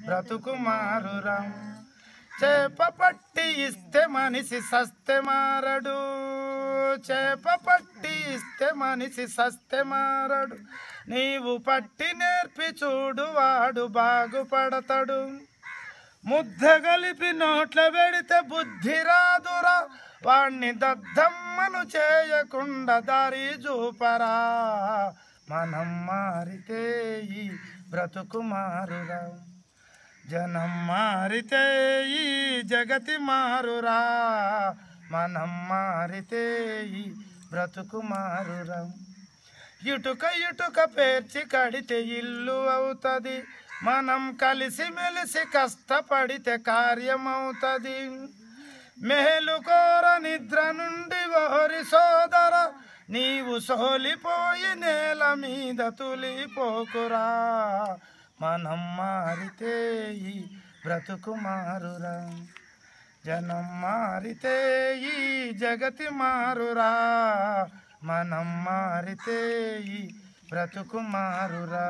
బ్రతుకు మారురా చేప పట్టి ఇస్తే మనిషి సస్తే మారడు చేప పట్టి ఇస్తే మనిషి సస్తే మారడు నీవు పట్టి నేర్పి చూడు వాడు బాగుపడతాడు ముద్ద కలిపి నోట్ల పెడితే బుద్ధి రాదురా వాణ్ణి దద్దమ్మను చేయకుండా దారి చూపరా మనం మారితే ఈ బ్రతుకు మారురా జనం మారితే ఈ జగతి మారురా మనం మారితే ఈ బ్రతుకు మారురా ఇటుక ఇటుక పేర్చి కడితే ఇల్లు అవుతుంది మనం కలిసి మెలిసి కష్టపడితే కార్యమవుతుంది మేలుకోర నిద్ర నుండి ఓరి సోదర నీవు సోలిపోయి నేల మీద తులిపోకురా మనం మారితే ఈ బ్రతుకు మారురా జనం మారితే ఈ జగతి మారురా మనం మారితే ఈ బ్రతుకు మారురా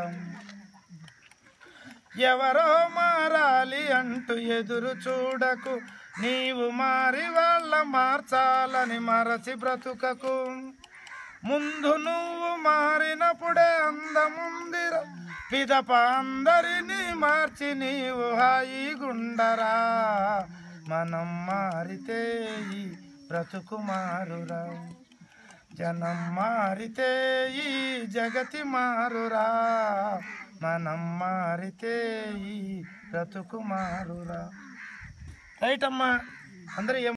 ఎవరో మారాలి అంటూ ఎదురు చూడకు నీవు మారి వాళ్ళ మార్చాలని మరచి బ్రతుకకు ముందు నువ్వు మారినప్పుడే అందముందిరా పిదప అందరినీ మార్చి నీవు హాయిగుండరా మనం మారితే ఈ బ్రతుకు మారురా జనం మారితే ఈ జగతి మారురా మనం మారితే ఈ బ్రతుకు మారురా రైట్ అమ్మా అందరూ ఏం